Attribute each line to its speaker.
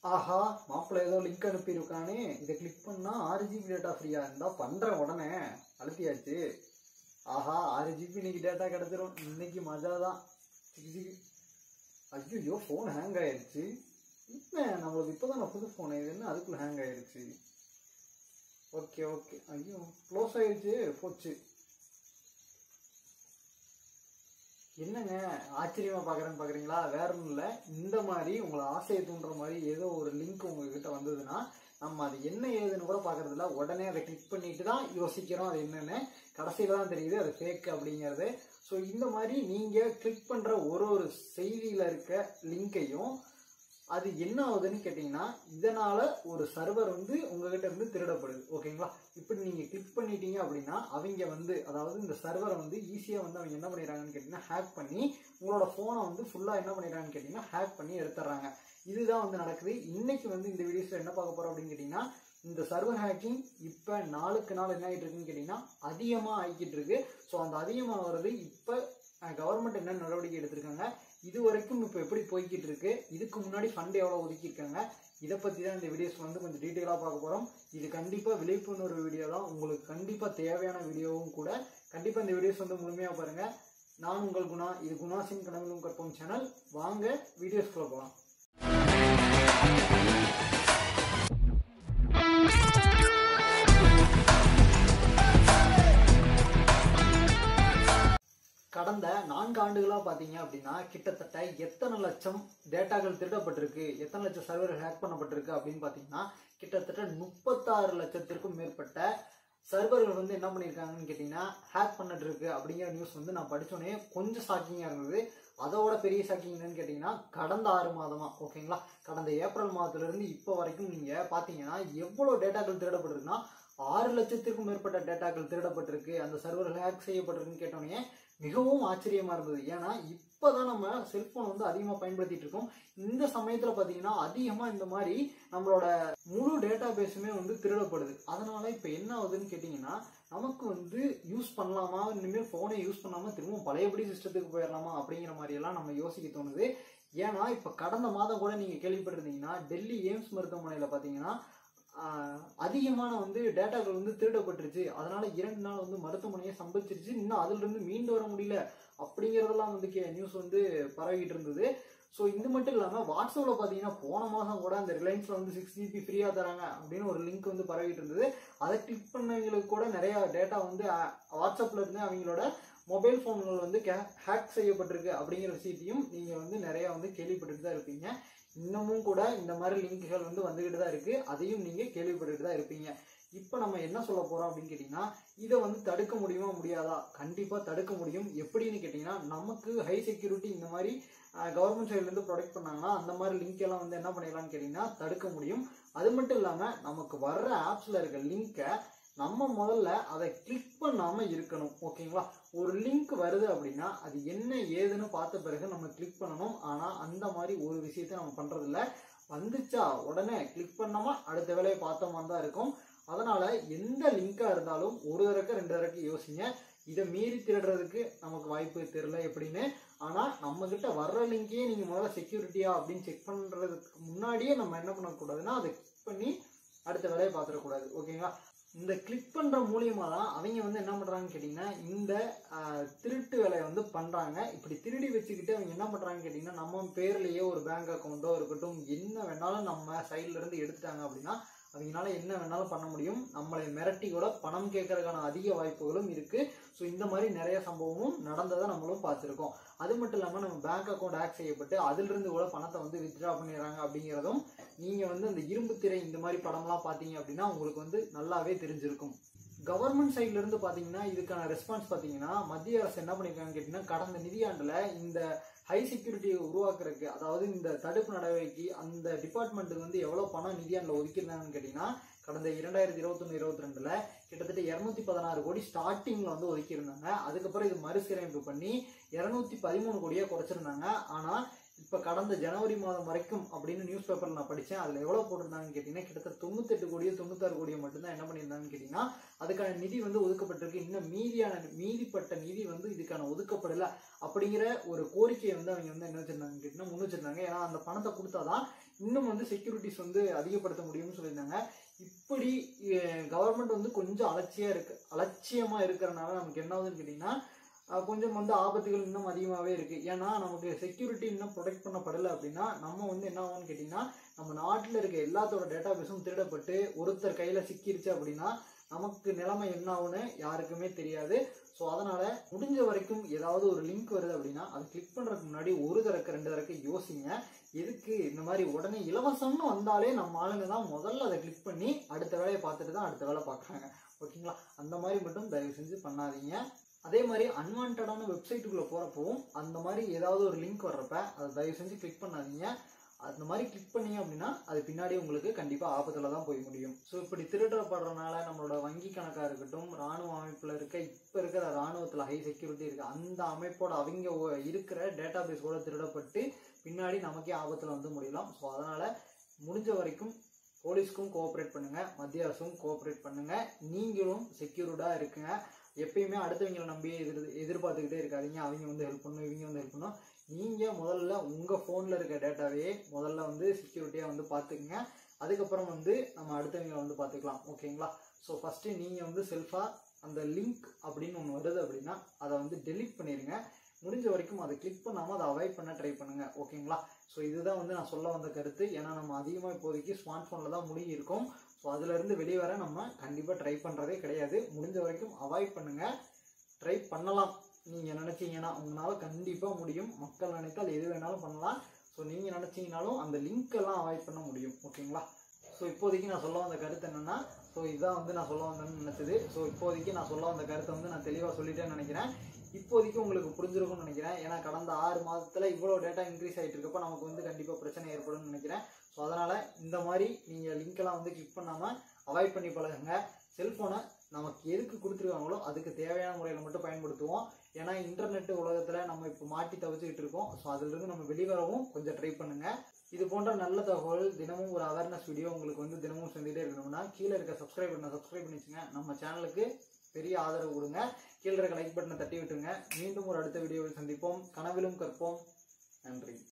Speaker 1: ஆஹா மாப்பிள்ளை ஏதோ லிங்க் அனுப்பியிருக்கானே இதை கிளிக் பண்ணா ஆறு ஜிபி டேட்டா ஃப்ரீயா இருந்தா பண்றேன் உடனே அழுத்தியாச்சு ஆஹா ஆறு ஜிபி இன்னைக்கு டேட்டா கிடைச்சிரும் இன்னைக்கு மஜா தான் ஐயோ ஃபோன் ஹேங் ஆயிருச்சு என்ன நம்மளுக்கு இப்போதான் நான் புது ஃபோன் இது என்ன அதுக்குள்ள ஹேங் ஆயிருச்சு ஓகே ஓகே ஐயோ க்ளோஸ் ஆயிருச்சு போச்சு என்னங்க ஆச்சரியமா பாக்குறேன்னு பாக்குறீங்களா வேற ஒன்றும் இல்லை இந்த மாதிரி உங்களை ஆசையை தூண்டுற மாதிரி ஏதோ ஒரு லிங்க் உங்ககிட்ட வந்ததுன்னா நம்ம அது என்ன ஏதுன்னு கூட பார்க்கறது இல்ல உடனே அதை கிளிக் பண்ணிட்டு தான் யோசிக்கிறோம் அது என்னன்னு கடைசியில தான் தெரியுது அது ஃபேக் அப்படிங்கிறது ஸோ இந்த மாதிரி நீங்க கிளிக் பண்ற ஒரு ஒரு செய்தியில இருக்க லிங்கையும் அது என்ன ஆகுதுன்னு கேட்டிங்கன்னா இதனால ஒரு சர்வர் வந்து உங்ககிட்ட இருந்து திருடப்படுது ஓகேங்களா இப்படி நீங்க கிளிக் பண்ணிட்டீங்க அப்படின்னா அவங்க வந்து அதாவது இந்த சர்வரை வந்து ஈஸியா வந்து அவங்க என்ன பண்ணிடுறாங்கன்னு கேட்டிங்கன்னா ஹேக் பண்ணி உங்களோட ஃபோனை வந்து ஃபுல்லா என்ன பண்ணிடுறாங்கன்னு கேட்டிங்கன்னா ஹேக் பண்ணி எடுத்துடுறாங்க இதுதான் வந்து நடக்குது இன்னைக்கு வந்து இந்த வீடியோஸ்ல என்ன பார்க்க போறோம் அப்படின்னு கேட்டிங்கன்னா இந்த சர்வர் ஹேக்கிங் இப்போ நாளுக்கு நாள் என்ன ஆகிட்டு இருக்குன்னு கேட்டிங்கன்னா அதிகமாக ஆகிக்கிட்டு இருக்கு ஸோ அந்த அதிகமாக வர்றது இப்போ கவர்மெண்ட் என்ன நடவடிக்கை எடுத்திருக்காங்க இது வரைக்கும் இப்போ எப்படி போய்கிட்டு இருக்கு இதுக்கு முன்னாடி ஃபண்ட் எவ்வளோ ஒதுக்கியிருக்காங்க இதை பற்றி தான் இந்த வீடியோஸ் வந்து கொஞ்சம் டீட்டெயிலாக பார்க்க போகிறோம் இது கண்டிப்பாக விழிப்புணர்வு வீடியோ தான் உங்களுக்கு கண்டிப்பாக தேவையான வீடியோவும் கூட கண்டிப்பாக இந்த வீடியோஸ் வந்து முழுமையாக பாருங்கள் நான் உங்கள் குணா இது குணாசின் கனவிலும் கற்போம் சேனல் வாங்க வீடியோஸ்குள்ளே போகலாம் கடந்த நான்கு ஆண்டுகளா பாத்தீங்க அப்படின்னா கிட்டத்தட்ட எத்தனை லட்சம் டேட்டாக்கள் திருடப்பட்டிருக்கு எத்தனை லட்சம் சர்வர் ஹேக் பண்ணப்பட்டிருக்கு அப்படின்னு பாத்தீங்கன்னா கிட்டத்தட்ட முப்பத்தாறு லட்சத்திற்கும் மேற்பட்ட சர்வர்கள் வந்து என்ன பண்ணியிருக்காங்கன்னு கேட்டிங்கன்னா ஹேக் பண்ணிட்டு இருக்கு அப்படிங்கிற நியூஸ் வந்து நான் படிச்சோடனே கொஞ்சம் ஷாக்கிங்காக இருந்தது அதோட பெரிய ஷாக்கிங் என்னன்னு கேட்டிங்கன்னா கடந்த ஆறு மாதமா ஓகேங்களா கடந்த ஏப்ரல் மாதத்துலேருந்து இப்போ வரைக்கும் நீங்கள் பார்த்தீங்கன்னா எவ்வளோ டேட்டாக்கள் திருடப்பட்டிருக்குன்னா ஆறு லட்சத்திற்கும் மேற்பட்ட டேட்டாக்கள் திருடப்பட்டிருக்கு அந்த சர்வர் ஹேக் செய்யப்பட்டிருக்குன்னு கேட்டோன்னே மிகவும் ஆச்சரியமா இருந்தது ஏன்னா இப்போதான் நம்ம செல்போன் வந்து அதிகமாக பயன்படுத்திட்டு இருக்கோம் இந்த சமயத்துல பாத்தீங்கன்னா அதிகமா இந்த மாதிரி நம்மளோட முழு டேட்டா பேஸுமே வந்து திருடப்படுது அதனால இப்போ என்ன ஆகுதுன்னு கேட்டிங்கன்னா நமக்கு வந்து யூஸ் பண்ணலாமா இனிமேல் ஃபோனை யூஸ் பண்ணாம திரும்ப பழையபடி சிஸ்டத்துக்கு போயிடலாமா அப்படிங்கிற மாதிரி எல்லாம் நம்ம யோசிக்க தோணுது ஏன்னா இப்போ கடந்த மாதம் கூட நீங்க கேள்விப்பட்டிருந்தீங்கன்னா டெல்லி எய்ம்ஸ் மருத்துவமனையில பாத்தீங்கன்னா ஆஹ் அதிகமான வந்து டேட்டாக்கள் வந்து திருடப்பட்டுருச்சு அதனால இரண்டு நாள் வந்து மருத்துவமனையை சம்பளிச்சிருச்சு இன்னும் அதுல இருந்து மீண்டு வர முடியல அப்படிங்கறதெல்லாம் வந்து நியூஸ் வந்து பரவிட்டு இருந்தது ஸோ இது மட்டும் இல்லாமல் வாட்ஸ்அப்பில் பார்த்தீங்கன்னா போன மாதம் கூட அந்த ரிலையன்ஸில் வந்து சிக்ஸ் ஜிபி ஃப்ரீயாக தராங்க அப்படின்னு ஒரு லிங்க் வந்து பரவிட்டு இருந்தது அதை கிளிக் பண்ணவங்களுக்கு கூட நிறைய டேட்டா வந்து வாட்ஸ்அப்பில் இருந்து அவங்களோட மொபைல் ஃபோன்கள் வந்து ஹேக் செய்யப்பட்டிருக்கு அப்படிங்கிற விஷயத்தையும் நீங்கள் வந்து நிறையா வந்து கேள்விப்பட்டுட்டு தான் இருப்பீங்க இன்னமும் கூட இந்த மாதிரி லிங்க்குகள் வந்து வந்துகிட்டு தான் இருக்கு அதையும் நீங்க கேள்விப்பட்டுட்டு தான் இருப்பீங்க இப்போ நம்ம என்ன சொல்ல போறோம் அப்படின்னு கேட்டிங்கன்னா இதை வந்து தடுக்க முடியுமா முடியாதா கண்டிப்பா தடுக்க முடியும் எப்படின்னு கேட்டிங்கன்னா நமக்கு ஹை செக்யூரிட்டி இந்த மாதிரி கவர்மெண்ட் சைட்லேருந்து ப்ரொடெக்ட் பண்ணாங்கன்னா அந்த மாதிரி லிங்க் எல்லாம் வந்து என்ன பண்ணிடலாம்னு கேட்டிங்கன்னா தடுக்க முடியும் அது மட்டும் இல்லாமல் நமக்கு வர்ற ஆப்ஸில் இருக்க லிங்க்கை நம்ம முதல்ல அதை கிளிக் பண்ணாமல் இருக்கணும் ஓகேங்களா ஒரு லிங்க் வருது அப்படின்னா அது என்ன ஏதுன்னு பார்த்த பிறகு நம்ம கிளிக் பண்ணணும் ஆனால் அந்த மாதிரி ஒரு விஷயத்த நம்ம பண்ணுறதில்ல வந்துச்சா உடனே கிளிக் பண்ணாம அடுத்த வேலையை பார்த்த மாதிரி தான் இருக்கும் அதனால எந்த லிங்காக இருந்தாலும் ஒரு தடவை ரெண்டு தடவைக்கு யோசிங்க இதை மீறி திருடுறதுக்கு நமக்கு வாய்ப்பு தெரியல எப்படின்னு ஆனால் நம்ம கிட்ட வர்ற லிங்கையே நீங்கள் முதல்ல செக்யூரிட்டியா அப்படின்னு செக் பண்ணுறதுக்கு முன்னாடியே நம்ம என்ன பண்ணக்கூடாதுன்னா அதை கிளிக் பண்ணி அடுத்த வேலையை பார்த்துடக்கூடாது ஓகேங்களா இந்த கிளிக் பண்ணுற மூலியமாக தான் அவங்க வந்து என்ன பண்ணுறாங்கன்னு கேட்டிங்கன்னா இந்த திருட்டு வேலையை வந்து பண்ணுறாங்க இப்படி திருடி வச்சுக்கிட்டு அவங்க என்ன பண்ணுறாங்கன்னு கேட்டிங்கன்னா நம்ம பேர்லேயே ஒரு பேங்க் அக்கௌண்ட்டோ இருக்கட்டும் என்ன வேணாலும் நம்ம சைட்லேருந்து எடுத்துட்டாங்க அப்படின்னா அவங்களால என்ன வேணாலும் பண்ண முடியும் நம்மளை மிரட்டி கூட பணம் கேட்கறதுக்கான அதிக வாய்ப்புகளும் இருக்கு ஸோ இந்த மாதிரி நிறைய சம்பவமும் நடந்ததை நம்மளும் பார்த்துருக்கோம் அது மட்டும் இல்லாமல் நம்ம பேங்க் அக்கௌண்ட் ஹேக் செய்யப்பட்டு அதிலிருந்து கூட பணத்தை வந்து வித்ட்ரா பண்ணிடுறாங்க அப்படிங்கிறதும் நீங்கள் வந்து அந்த இரும்பு திரை இந்த மாதிரி படம்லாம் பார்த்தீங்க அப்படின்னா உங்களுக்கு வந்து நல்லாவே தெரிஞ்சிருக்கும் கவர்மெண்ட் சைட்ல இருந்து பாத்தீங்கன்னா இதுக்கான ரெஸ்பான்ஸ் பாத்தீங்கன்னா மத்திய அரசு என்ன பண்ணிருக்காங்கன்னு கேட்டீங்கன்னா கடந்த நிதியாண்டுல இந்த ஹை செக்யூரிட்டியை உருவாக்குறதுக்கு அதாவது இந்த தடுப்பு நடவடிக்கை அந்த டிபார்ட்மெண்ட்டுக்கு வந்து எவ்வளவு பணம் நிதியாண்டுல ஒதுக்கியிருந்தாங்கன்னு கேட்டீங்கன்னா கடந்த இரண்டாயிரத்தி இருபத்தொன்னு இருபத்தி ரெண்டுல கிட்டத்தட்ட இருநூத்தி பதினாறு கோடி ஸ்டார்டிங்ல வந்து ஒதுக்கியிருந்தாங்க அதுக்கப்புறம் இது மறுசீரமைப்பு பண்ணி இருநூத்தி பதிமூணு கோடியா குறைச்சிருந்தாங்க ஆனா இப்போ கடந்த ஜனவரி மாதம் வரைக்கும் அப்படின்னு நியூஸ் பேப்பரில் நான் படித்தேன் அதில் எவ்வளோ போட்டிருந்தாங்கன்னு கேட்டிங்கன்னா கிட்டத்தட்ட தொண்ணூத்தெட்டு கோடியோ தொண்ணூத்தாறு கோடியோ மட்டும்தான் என்ன பண்ணியிருந்தாங்கன்னு கேட்டிங்கன்னா அதுக்கான நிதி வந்து ஒதுக்கப்பட்டிருக்கு இன்னும் மீதியான மீதிப்பட்ட நிதி வந்து இதுக்கான ஒதுக்கப்படலை அப்படிங்கிற ஒரு கோரிக்கையை வந்து அவங்க வந்து என்ன வச்சிருந்தாங்கன்னு கேட்டிங்கன்னா முன் வச்சிருந்தாங்க ஏன்னா அந்த பணத்தை கொடுத்தாதான் இன்னும் வந்து செக்யூரிட்டிஸ் வந்து அதிகப்படுத்த முடியும்னு சொல்லியிருந்தாங்க இப்படி கவர்மெண்ட் வந்து கொஞ்சம் அலட்சியா இருக்கு அலட்சியமா இருக்கிறனால நமக்கு என்ன ஆகுதுன்னு கேட்டிங்கன்னா அஹ், கொஞ்சம் வந்து ஆபத்துகள் இன்னும் அதிகமாகவே இருக்கு ஏன்னா நமக்கு செக்யூரிட்டி இன்னும் ப்ரொடெக்ட் பண்ணப்படலை அப்படின்னா நம்ம வந்து என்ன ஆகும்னு கேட்டிங்கன்னா நம்ம நாட்டில் இருக்க எல்லாத்தோட டேட்டா பேஸும் திருடப்பட்டு ஒருத்தர் கையில் சிக்கிருச்சு அப்படின்னா நமக்கு நிலைமை என்ன ஆகும்னு யாருக்குமே தெரியாது ஸோ அதனால முடிஞ்ச வரைக்கும் ஏதாவது ஒரு லிங்க் வருது அப்படின்னா அதை கிளிக் பண்ணுறதுக்கு முன்னாடி ஒரு தடக்க ரெண்டு தடக்க யோசிங்க எதுக்கு இந்த மாதிரி உடனே இலவசம்னு வந்தாலே நம்ம ஆளுங்க தான் முதல்ல அதை கிளிக் பண்ணி அடுத்த வேலையை பார்த்துட்டு தான் அடுத்த வேலை பார்க்குறாங்க ஓகேங்களா அந்த மாதிரி மட்டும் தயவு செஞ்சு பண்ணாதீங்க அதே மாதிரி அன்வான்டான வெப்சைட்டுக்குள்ளே போகிறப்பவும் அந்த மாதிரி ஏதாவது ஒரு லிங்க் வர்றப்ப அதை தயவு செஞ்சு கிளிக் பண்ணாதீங்க அந்த மாதிரி கிளிக் பண்ணீங்க அப்படின்னா அது பின்னாடி உங்களுக்கு கண்டிப்பாக ஆபத்தில் தான் போய் முடியும் ஸோ இப்படி திருடப்படுறதுனால நம்மளோட வங்கி கணக்காக இருக்கட்டும் ராணுவ அமைப்பில் இருக்க இப்போ இருக்கிற ராணுவத்தில் ஹை செக்யூரிட்டி இருக்க அந்த அமைப்போட அவங்க ஒ- இருக்கிற டேட்டா பேஸ் கூட திருடப்பட்டு பின்னாடி நமக்கே ஆபத்தில் வந்து முடியலாம் ஸோ அதனால் முடிஞ்ச வரைக்கும் போலீஸ்க்கும் கோஆப்ரேட் பண்ணுங்க மத்திய அரசும் கோஆப்ரேட் பண்ணுங்க நீங்களும் செக்யூர்டாக இருக்குங்க எப்பயுமே அடுத்தவங்களை நம்பி எதிர் எதிர்பார்த்துக்கிட்டே இருக்காதீங்க அவங்க வந்து ஹெல்ப் பண்ணணும் இவங்க வந்து ஹெல்ப் பண்ணணும் நீங்கள் முதல்ல உங்கள் ஃபோனில் இருக்க டேட்டாவே முதல்ல வந்து செக்யூரிட்டியாக வந்து பார்த்துக்குங்க அதுக்கப்புறம் வந்து நம்ம அடுத்தவங்களை வந்து பார்த்துக்கலாம் ஓகேங்களா ஸோ ஃபஸ்ட்டு நீங்கள் வந்து செல்ஃபாக அந்த லிங்க் அப்படின்னு ஒன்று வருது அப்படின்னா அதை வந்து டெலீட் பண்ணிடுங்க முடிஞ்ச வரைக்கும் அதை கிளிக் பண்ணாமல் அதை அவாய்ட் பண்ண ட்ரை பண்ணுங்கள் ஓகேங்களா ஸோ இதுதான் வந்து நான் சொல்ல வந்த கருத்து ஏன்னா நம்ம அதிகமாக இப்போதைக்கு ஸ்மார்ட் ஃபோனில் தான் முழுகி இருக்கோம் ஸோ அதுலேருந்து வெளியே வர நம்ம கண்டிப்பாக ட்ரை பண்ணுறதே கிடையாது முடிஞ்ச வரைக்கும் அவாய்ட் பண்ணுங்கள் ட்ரை பண்ணலாம் நீங்கள் நினச்சிங்கன்னா உங்களால் கண்டிப்பாக முடியும் மக்கள் நினைத்தால் எது வேணாலும் பண்ணலாம் ஸோ நீங்கள் நினச்சிங்கனாலும் அந்த லிங்க் எல்லாம் அவாய்ட் பண்ண முடியும் ஓகேங்களா ஸோ இப்போதைக்கு நான் சொல்ல வந்த கருத்து என்னென்னா ஸோ இதான் வந்து நான் சொல்ல வந்தேன்னு நினச்சது ஸோ இப்போதைக்கு நான் சொல்ல வந்த கருத்தை வந்து நான் தெளிவாக சொல்லிட்டேன்னு நினைக்கிறேன் இப்போதைக்கு உங்களுக்கு புரிஞ்சிருக்கும்னு நினைக்கிறேன் ஏன்னா கடந்த ஆறு மாதத்தில் இவ்வளோ டேட்டா இன்க்ரீஸ் ஆகிட்டு இருக்கப்போ நமக்கு வந்து கண்டிப்பாக பிரச்சனை ஏற்படும்னு நினைக்கிறேன் ஸோ அதனால் இந்த மாதிரி நீங்கள் லிங்க்கெல்லாம் வந்து கிளிக் பண்ணாமல் அவாய்ட் பண்ணி பழகுங்க செல்ஃபோனை நமக்கு எதுக்கு கொடுத்துருக்காங்களோ அதுக்கு தேவையான முறையில் மட்டும் பயன்படுத்துவோம் ஏன்னா இன்டர்நெட் உலகத்தில் நம்ம இப்போ மாட்டி தவிச்சுக்கிட்டு இருக்கோம் ஸோ அதிலிருந்து நம்ம வெளிவரவும் கொஞ்சம் ட்ரை பண்ணுங்கள் இது போன்ற நல்ல தகவல் தினமும் ஒரு அவேர்னஸ் வீடியோ உங்களுக்கு வந்து தினமும் செஞ்சுட்டே இருக்கணும்னா கீழே இருக்க சப்ஸ்கிரைப் பண்ண சப்ஸ்கிரைப் பண்ணி வச்சுங்க நம்ம சேனலுக்கு பெரிய ஆதரவு கொடுங்க கீழே இருக்க லைக் பட்டனை தட்டி விட்டுருங்க மீண்டும் ஒரு அடுத்த வீடியோவில் சந்திப்போம் கனவிலும் கற்போம் நன்றி